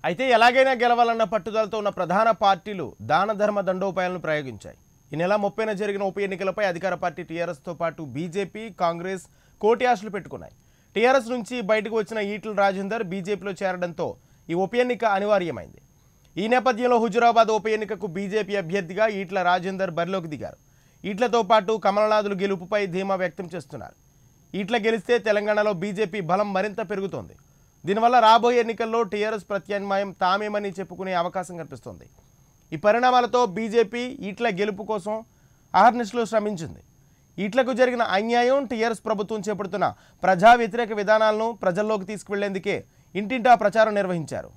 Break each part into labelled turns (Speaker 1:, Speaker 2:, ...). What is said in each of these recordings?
Speaker 1: అయితే ఎలాగైనా గెలవాలన్న పట్టుదలతో ఉన్న ప్రధాన పార్టీలు దాన ధర్మ దండోపాయాలను ప్రయోగించాయి ఈ నెల ముప్పైన జరిగిన ఉప ఎన్నికలపై అధికార పార్టీ టీఆర్ఎస్తో పాటు బీజేపీ కాంగ్రెస్ కోటి ఆశలు పెట్టుకున్నాయి టీఆర్ఎస్ నుంచి బయటకు వచ్చిన ఈటల రాజేందర్ బీజేపీలో చేరడంతో ఈ ఉప ఎన్నిక అనివార్యమైంది ఈ నేపథ్యంలో హుజురాబాద్ ఉప ఎన్నికకు బీజేపీ అభ్యర్థిగా ఈట్ల రాజేందర్ బరిలోకి దిగారు ఈట్లతో పాటు కమలనాథులు గెలుపుపై ధీమా వ్యక్తం చేస్తున్నారు ఈట్ల గెలిస్తే తెలంగాణలో బీజేపీ బలం మరింత పెరుగుతోంది దీనివల్ల రాబోయే ఎన్నికల్లో టీఆర్ఎస్ ప్రత్యామ్నాయం తామేమని చెప్పుకునే అవకాశం కనిపిస్తోంది ఈ పరిణామాలతో బీజేపీ ఈట్ల గెలుపు కోసం అహర్నిశలు శ్రమించింది ఈట్లకు జరిగిన అన్యాయం టీఆర్ఎస్ ప్రభుత్వం చేపడుతున్న ప్రజా వ్యతిరేక విధానాలను ప్రజల్లోకి తీసుకువెళ్లేందుకే ఇంటింటా ప్రచారం నిర్వహించారు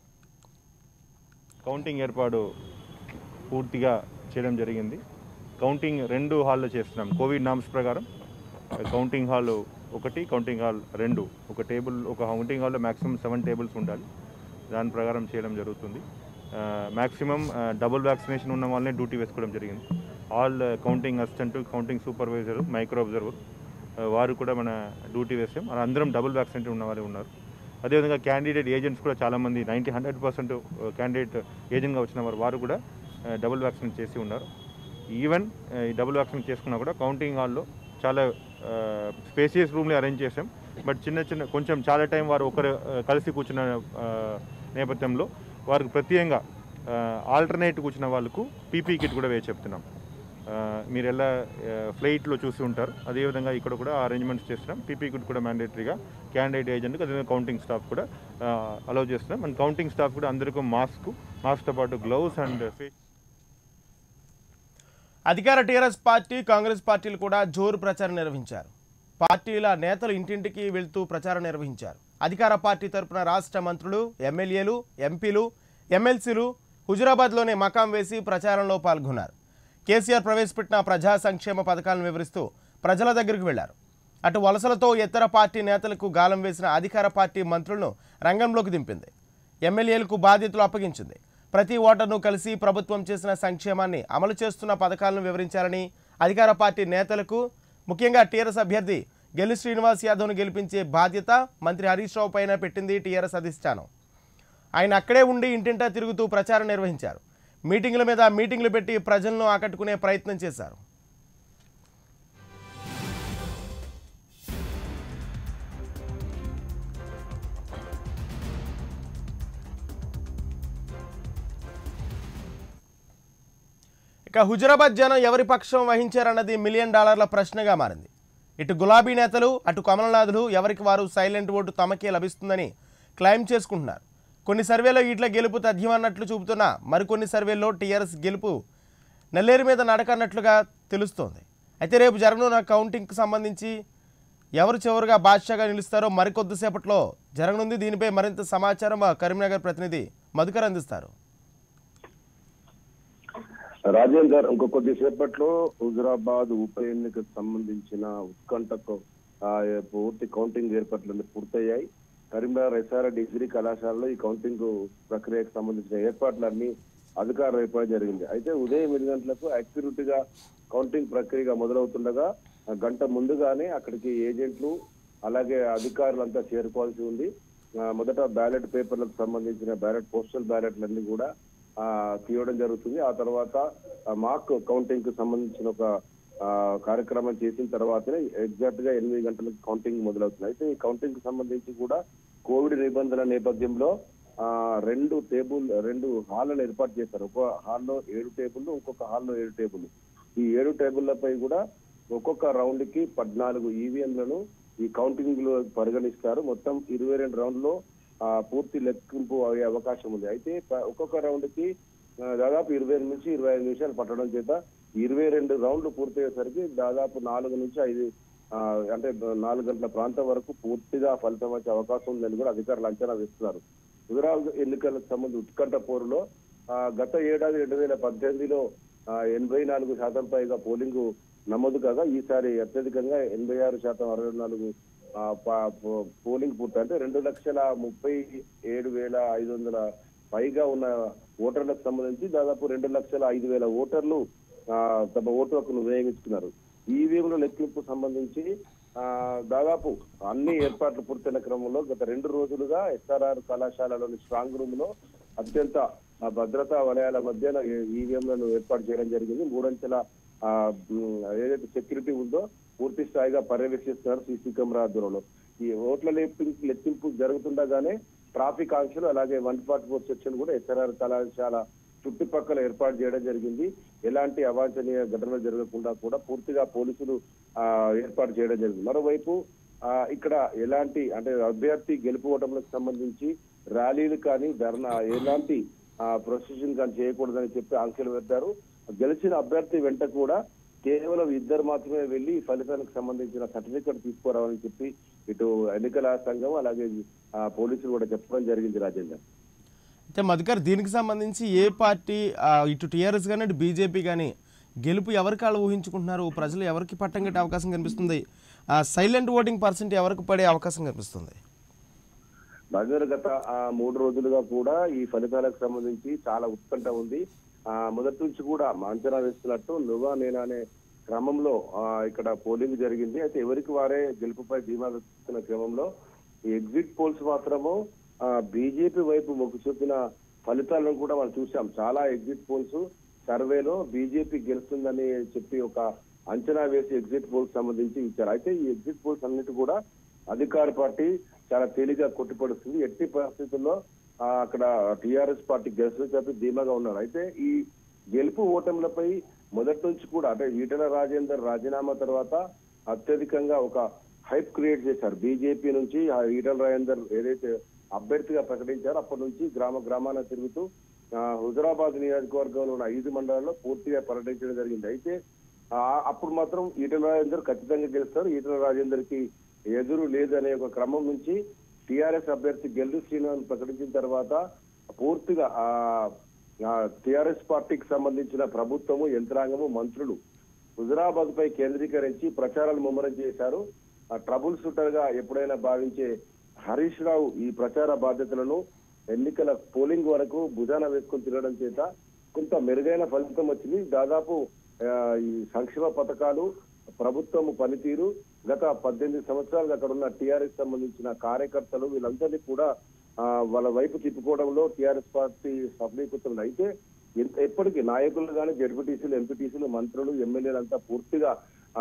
Speaker 2: కౌంటింగ్ ఏర్పాటు పూర్తిగా చేయడం జరిగింది కౌంటింగ్ రెండు హాల్లో చేస్తున్నాం కోవిడ్ నామ్స్ ప్రకారం కౌంటింగ్ హాల్ ఒకటి కౌంటింగ్ హాల్ రెండు ఒక టేబుల్ ఒక కౌంటింగ్ హాల్లో మ్యాక్సిమం సెవెన్ టేబుల్స్ ఉండాలి దాని ప్రకారం చేయడం జరుగుతుంది మ్యాక్సిమం డబుల్ వ్యాక్సినేషన్ ఉన్న వాళ్ళనే డ్యూటీ వేసుకోవడం జరిగింది all counting assistant counting supervisor micro observer వారు కూడా మన డ్యూటీ వేసాం మన అందరం డబుల్ వ్యాక్సినేటెడ్ ఉన్న వారే ఉన్నారు అదేవిధంగా క్యాండిడేట్ ఏజెంట్స్ కూడా చాలామంది నైంటీ హండ్రెడ్ పర్సెంట్ క్యాండిడేట్ ఏజెంట్గా వచ్చిన వారు వారు కూడా డబుల్ వ్యాక్సినేట్ చేసి ఉన్నారు ఈవెన్ ఈ డబుల్ వ్యాక్సినేట్ చేసుకున్నా కూడా కౌంటింగ్ హాల్లో చాలా స్పేసియస్ రూమ్ని అరేంజ్ చేసాం బట్ చిన్న చిన్న కొంచెం చాలా టైం వారు ఒకరు ఆ, కలిసి కూర్చున్న ఆ, నేపథ్యంలో వారికి ప్రత్యేకంగా ఆల్టర్నేట్ కూర్చున్న వాళ్ళకు పీపీ కిట్ కూడా వేసి చెప్తున్నాం ఆ, మీరు ఎలా ఫ్లైట్లో చూసి ఉంటారు అదేవిధంగా ఇక్కడ కూడా అరేంజ్మెంట్స్ చేస్తున్నాం పీపీ కిట్ కూడా మ్యాండేటరీగా క్యాండిడేట్ ఏజెంట్కి అదేవిధంగా కౌంటింగ్ స్టాఫ్ కూడా అలౌ చేస్తున్నాం అండ్ కౌంటింగ్ స్టాఫ్ కూడా అందరికీ మాస్క్ మాస్క్తో పాటు గ్లౌస్ అండ్ ఫేస్
Speaker 1: అధికార టీఆర్ఎస్ పార్టీ కాంగ్రెస్ పార్టీలు కూడా జోరు ప్రచారం నిర్వహించారు పార్టీల నేతలు ఇంటింటికి వెళ్తూ ప్రచారం నిర్వహించారు అధికార పార్టీ తరపున రాష్ట్ర మంత్రులు ఎమ్మెల్యేలు ఎంపీలు ఎమ్మెల్సీలు హుజురాబాద్లోనే మకాం వేసి ప్రచారంలో పాల్గొన్నారు కేసీఆర్ ప్రవేశపెట్టిన ప్రజా సంక్షేమ పథకాలను వివరిస్తూ ప్రజల దగ్గరికి వెళ్లారు అటు వలసలతో ఇతర పార్టీ నేతలకు గాలం వేసిన అధికార పార్టీ మంత్రులను రంగంలోకి దింపింది ఎమ్మెల్యేలకు బాధ్యతలు అప్పగించింది ప్రతి ఓటర్ను కలిసి ప్రభుత్వం చేసిన సంక్షేమాన్ని అమలు చేస్తున్న పథకాలను వివరించాలని అధికార పార్టీ నేతలకు ముఖ్యంగా టీఆర్ఎస్ అభ్యర్థి గెల్లి శ్రీనివాస్ యాదవ్ను గెలిపించే బాధ్యత మంత్రి హరీష్ రావు పైన పెట్టింది టీఆర్ఎస్ అధిష్టానం ఆయన అక్కడే ఉండి ఇంటింటా తిరుగుతూ ప్రచారం నిర్వహించారు మీటింగుల మీద మీటింగులు పెట్టి ప్రజలను ఆకట్టుకునే ప్రయత్నం చేశారు ఇక హుజురాబాద్ జనం ఎవరి పక్షం వహించారన్నది మిలియన్ డాలర్ల ప్రశ్నగా మారింది ఇటు గులాబీ నేతలు అటు కమలనాథులు ఎవరికి వారు సైలెంట్ ఓటు తమకే లభిస్తుందని క్లెయిమ్ చేసుకుంటున్నారు కొన్ని సర్వేలో ఇట్ల గెలుపు తథ్యమన్నట్లు చూపుతున్నా మరికొన్ని సర్వేల్లో టీఆర్ఎస్ గెలుపు నెల్లేరు మీద నడకన్నట్లుగా తెలుస్తోంది అయితే రేపు జరగనున్న కౌంటింగ్కి సంబంధించి ఎవరు చివరిగా బాద్షాగా నిలుస్తారో మరికొద్దిసేపట్లో జరగనుంది దీనిపై మరింత సమాచారం మా కరీంనగర్ ప్రతినిధి మధుకర్ అందిస్తారు
Speaker 3: రాజేందర్ ఇంకో కొద్దిసేపట్లో హుజురాబాద్ ఉప ఎన్నికకు సంబంధించిన ఉత్కంఠకు ఆ, పూర్తి కౌంటింగ్ ఏర్పాట్లన్నీ పూర్తయ్యాయి కరీంనగర్ ఎస్ఆర్ డిగ్రీ కళాశాలలో ఈ కౌంటింగ్ ప్రక్రియకు సంబంధించిన ఏర్పాట్లన్నీ అధికారులు ఏర్పాటు జరిగింది అయితే ఉదయం ఎనిమిది గంటలకు యాక్టివిటీ గా కౌంటింగ్ ప్రక్రియ మొదలవుతుండగా ఆ గంట ముందుగానే అక్కడికి ఏజెంట్లు అలాగే అధికారులంతా చేరుకోవాల్సి ఉంది ఆ, మొదట బ్యాలెట్ పేపర్లకు సంబంధించిన బ్యాలెట్ పోస్టల్ బ్యాలెట్లన్నీ కూడా ఆ తీయడం జరుగుతుంది ఆ తర్వాత మాక్ కౌంటింగ్ కు సంబంధించిన ఒక ఆ, కార్యక్రమం చేసిన తర్వాతనే ఎగ్జాక్ట్ గా ఎనిమిది గంటలకు కౌంటింగ్ మొదలవుతుంది అయితే ఈ కౌంటింగ్ కు సంబంధించి కూడా కోవిడ్ నిబంధనల నేపథ్యంలో ఆ రెండు టేబుల్ రెండు హాళ్లను ఏర్పాటు చేశారు ఒక హాల్లో ఏడు టేబుల్ ఇంకొక హాల్లో ఏడు టేబుల్ ఈ ఏడు టేబుళ్లపై కూడా ఒక్కొక్క రౌండ్ కి పద్నాలుగు ఈవీఎంలను ఈ కౌంటింగ్ లో పరిగణిస్తారు మొత్తం ఇరవై రెండు రౌండ్ లో ఆ, పూర్తి లెక్కింపు అయ్యే అవకాశం ఉంది అయితే ప- ఒక్కొక్క రౌండ్ కి ఆ, దాదాపు ఇరవై నుంచి ఇరవై ఐదు నిమిషాలు పట్టడం చేత ఇరవై రెండు రౌండ్లు పూర్తయ్యేసరికి దాదాపు నాలుగు నుంచి ఐదు ఆ, అంటే నాలుగు గంటల ప్రాంతం వరకు పూర్తిగా ఫలితం వచ్చే అవకాశం ఉందని కూడా అధికారులు అంచనా వేస్తున్నారు హుజరాబాద్ ఎన్నికలకు సంబంధించి ఉత్కంఠ పోరులో ఆ, గత ఏడాది రెండు వేల పద్దెనిమిదిలో ఆ, ఎనభై నాలుగు శాతం పైగా పోలింగ్ నమోదు కాగా ఈసారి అత్యధికంగా ఎనభై ఆరు శాతం అరవై నాలుగు ఆ, ప- పో- పోలింగ్ పూర్తి అంటే రెండు లక్షల ముప్పై ఏడు వేల ఐదు వందల పైగా ఉన్న ఓటర్లకు సంబంధించి దాదాపు రెండు లక్షల ఐదు వేల ఓటర్లు ఆ, తమ ఓటు హక్కును వినియోగించుకున్నారు ఈవీఎంల లెక్కింపు సంబంధించి ఆ, దాదాపు అన్ని ఏర్పాట్లు పూర్తయిన క్రమంలో గత రెండు రోజులుగా ఎస్ఆర్ఆర్ కళాశాలలోని స్ట్రాంగ్ రూమ్ లో అత్యంత ఆ, భద్రతా వలయాల మధ్యన ఈవీఎంలను ఏర్పాటు చేయడం జరిగింది మూడంచెల ఆ, ఉమ్, ఏదైతే సెక్యూరిటీ ఉందో పూర్తి స్థాయిగా పర్యవేక్షిస్తున్నారు సీసీ కెమెరా ఆధ్వర్యంలో ఈ ఓట్ల లెక్కింపు లెక్కింపు జరుగుతుండగానే ట్రాఫిక్ ఆంక్షలు అలాగే వన్ ఫార్టీ ఫోర్ సెక్షన్ కూడా ఎస్ఆర్ఆర్ కళాశాల చుట్టుపక్కల ఏర్పాటు చేయడం జరిగింది ఎలాంటి అవాంఛనీయ ఘటనలు జరగకుండా కూడా పూర్తిగా పోలీసులు ఆ, ఏర్పాటు చేయడం జరిగింది మరోవైపు ఆ, ఇక్కడ ఎలాంటి అంటే అభ్యర్థి గెలుపుకోవడంలకు సంబంధించి ర్యాలీలు కానీ ధర్నా ఎలాంటి ప్రొసెషన్ కానీ చేయకూడదని చెప్పి ఆంక్షలు పెట్టారు గెలిచిన అభ్యర్థి వెంట కూడా కేవలం ఇద్దరు మాత్రమే వెళ్లి ఈ ఫలితానికి సంబంధించిన సర్టిఫికెట్ తీసుకురావాలని చెప్పి ఇటు ఎన్నికల సంఘం అలాగే ఆ, పోలీసులు కూడా చెప్పడం జరిగింది రాజేందర్
Speaker 1: అయితే మధుకర్ దీనికి సంబంధించి ఏ పార్టీ ఆ, ఇటు టీఆర్ఎస్ కానీ ఇటు బీజేపీ కానీ గెలుపు ఎవరికి వాళ్ళు ఊహించుకుంటున్నారు ప్రజలు ఎవరికి పట్టం కట్టే అవకాశం కనిపిస్తుంది సైలెంట్ ఓటింగ్ పర్సెంట్ ఎవరికి పడే అవకాశం కనిపిస్తుంది
Speaker 3: రాజేంద్ర గత ఆ, మూడు రోజులుగా కూడా ఈ ఫలితాలకు సంబంధించి చాలా ఉత్కంఠ ఉంది ఆ మొదటి నుంచి కూడా అంచనా వేస్తున్నట్టు నువ్వా నేనా అనే క్రమంలో ఆ, ఇక్కడ పోలింగ్ జరిగింది అయితే ఎవరికి వారే గెలుపుపై ధీమా వ్యక్తిస్తున్న క్రమంలో ఈ ఎగ్జిట్ పోల్స్ మాత్రము బీజేపీ వైపు మొగ్గు చూపిన ఫలితాలను కూడా మనం చూసాం చాలా ఎగ్జిట్ పోల్స్ సర్వేలో బీజేపీ గెలుస్తుందని చెప్పి ఒక అంచనా వేసి ఎగ్జిట్ పోల్స్ సంబంధించి ఇచ్చారు అయితే ఈ ఎగ్జిట్ పోల్స్ అన్నిటి కూడా అధికార పార్టీ చాలా తేలిగా కొట్టిపడుతుంది ఎట్టి పరిస్థితుల్లో ఆ, అక్కడ టిఆర్ఎస్ పార్టీ గెలుస్తుంది చెప్పి ధీమాగా ఉన్నారు అయితే ఈ గెలుపు ఓటములపై మొదటి నుంచి కూడా అంటే ఈటల రాజేందర్ రాజీనామా తర్వాత అత్యధికంగా ఒక హైప్ క్రియేట్ చేశారు బీజేపీ నుంచి ఆ ఈటల రాజేందర్ ఏదైతే అభ్యర్థిగా ప్రకటించారో అప్పటి నుంచి గ్రామ గ్రామాన తిరుగుతూ ఆ, హుజరాబాద్ నియోజకవర్గంలో ఉన్న ఐదు మండలాల్లో పూర్తిగా పర్యటించడం జరిగింది అయితే ఆ, అప్పుడు మాత్రం ఈటల రాజేందర్ ఖచ్చితంగా గెలుస్తారు ఈటల రాజేందర్ కి ఎదురు లేదనే ఒక క్రమం నుంచి టిఆర్ఎస్ అభ్యర్థి గెల్లు శ్రీనివాస్ ప్రకటించిన తర్వాత పూర్తిగా ఆ టిఆర్ఎస్ పార్టీకి సంబంధించిన ప్రభుత్వము యంత్రాంగము మంత్రులు హుజరాబాద్ పై కేంద్రీకరించి ప్రచారాలు ముమ్మరం చేశారు ఆ ట్రబుల్ షూటర్ గా ఎప్పుడైనా భావించే హరీష్ రావు ఈ ప్రచార బాధ్యతలను ఎన్నికల పోలింగ్ వరకు భుజాన వేసుకొని తిరగడం చేత కొంత మెరుగైన ఫలితం వచ్చింది దాదాపు ఆ, ఈ సంక్షేమ పథకాలు ప్రభుత్వం పనితీరు గత పద్దెనిమిది సంవత్సరాలుగా అక్కడ ఉన్న టీఆర్ఎస్ సంబంధించిన కార్యకర్తలు వీళ్ళందరినీ కూడా ఆ, వాళ్ళ వైపు తిప్పుకోవడంలో టీఆర్ఎస్ పార్టీ సఫలీకృతం అయితే ఎంత- ఎప్పటికీ నాయకులు కానీ జడ్పీటీసీలు ఎంపీటీసీలు మంత్రులు ఎమ్మెల్యేలు అంతా పూర్తిగా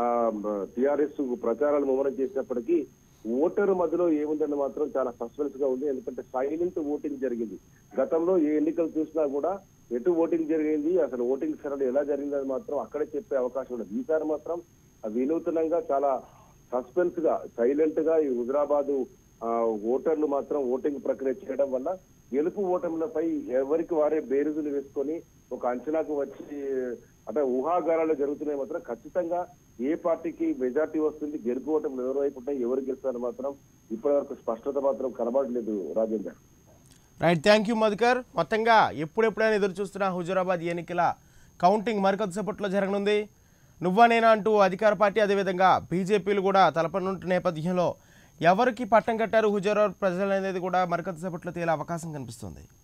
Speaker 3: టీఆర్ఎస్ ప్రచారాలు ముమ్మరం చేసినప్పటికీ ఓటరు మధ్యలో ఏముందని మాత్రం చాలా సస్పెన్స్ గా ఉంది ఎందుకంటే సైలెంట్ ఓటింగ్ జరిగింది గతంలో ఏ ఎన్నికలు చూసినా కూడా ఎటు ఓటింగ్ జరిగింది అసలు ఓటింగ్ సరళి ఎలా జరిగిందని మాత్రం అక్కడే చెప్పే అవకాశం ఉండదు ఈసారి మాత్రం ఆ వినూత్నంగా చాలా సస్పెన్స్ గా సైలెంట్ గా ఈ హుజరాబాదు ఆ, ఓటర్లు మాత్రం ఓటింగ్ ప్రక్రియ చేయడం వల్ల గెలుపు ఓటములపై ఎవరికి వారే బేరుజులు వేసుకొని ఒక అంచనాకు వచ్చి అంటే ఊహాగానాలు జరుగుతున్నాయి మాత్రం ఖచ్చితంగా ఏ పార్టీకి మెజార్టీ వస్తుంది గెలుపు ఓటములు ఎవరి వైపు ఉంటాయి ఎవరు గెలుస్తారు మాత్రం ఇప్పటివరకు స్పష్టత మాత్రం కనబడలేదు Rajender
Speaker 1: right thank you Madhukar మొత్తంగా ఎప్పుడెప్పుడైనా ఎదురు చూస్తున్న హుజురాబాద్ ఎన్నికల కౌంటింగ్ మరికొద్దిసేపట్లో జరగనుంది నువ్వా నేనా అంటూ అధికార పార్టీ అదేవిధంగా బీజేపీలు కూడా తలపనుంటున్న నేపథ్యంలో ఎవరికి పట్టం కట్టారు హుజురాబాద్ ప్రజలు అనేది కూడా మరికొద్దిసేపట్లో తేలే అవకాశం కనిపిస్తుంది